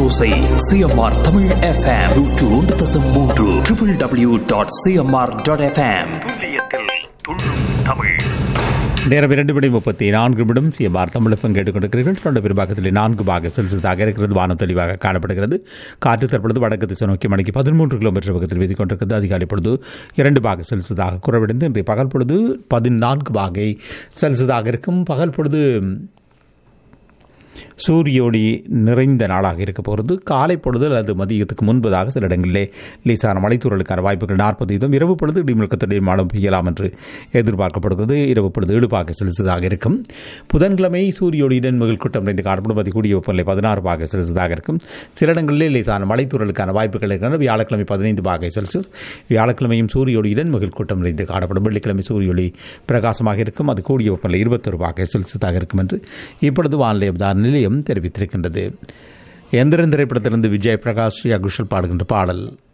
ஓசை CMR Tamil FM நூற்று ஒன்று தசம் மூன்று triple W dot CMR dot FM துல்லியத்தில் துள்ளும் தமிழ் நேரம் இரண்டு மணி முப்பத்தி நான்கு நிமிடம் சிஎம்ஆர் தமிழகம் கேட்டுக்கொண்டிருக்கிறீர்கள் தொடர்ந்து பெரும்பாக்கத்தில் நான்கு பாக செல்சியஸாக இருக்கிறது வானம் தெளிவாக காணப்படுகிறது காற்று தற்பொழுது வடக்கு திசை நோக்கி மணிக்கு பதிமூன்று கிலோமீட்டர் வேகத்தில் வீதி கொண்டிருக்கிறது அதிகாலை பொழுது இரண்டு பாக செல்சியஸாக குறைவடைந்து இன்றைய பகல் பொழுது பதினான்கு பாகை செல்சியஸாக இருக்கும் பகல் பொழுது சூரியோடி நிறைந்த நாளாக இருக்க போகிறது காலை பொழுது அல்லது மதியத்துக்கு முன்பதாக சில இடங்களிலே லேசான மலைத்தூரலுக்கான வாய்ப்புகள் நாற்பது வீதம் இரவு பொழுது இடிமுழக்கத்துடைய மழை பெய்யலாம் என்று எதிர்பார்க்கப்படுகிறது இரவு பொழுது இடுபாக செலுத்ததாக இருக்கும் புதன்கிழமை சூரியோடியுடன் மிகல் கூட்டம் நிறைந்து காணப்படும் அது கூடிய வெப்பநிலை பதினாறு பாக செலுத்ததாக இருக்கும் சில இடங்களிலே லேசான மலைத்தூரலுக்கான வாய்ப்புகள் இருக்கின்றன வியாழக்கிழமை பதினைந்து பாகை செல்சியஸ் வியாழக்கிழமையும் சூரியோடியுடன் மிகல் கூட்டம் நிறைந்து காணப்படும் வெள்ளிக்கிழமை சூரியோடி பிரகாசமாக இருக்கும் அது கூடிய வெப்பநிலை இருபத்தொரு பாகை செல்சியஸாக இருக்கும் என்று இப்பொழுது வானிலை அவதார நிலையம் தெரிவித்திருக்கின்றது எந்திரன் திரைப்படத்திலிருந்து விஜய் பிரகாஷ் ஸ்ரீயா குஷல் பாடுகின்ற பாடல்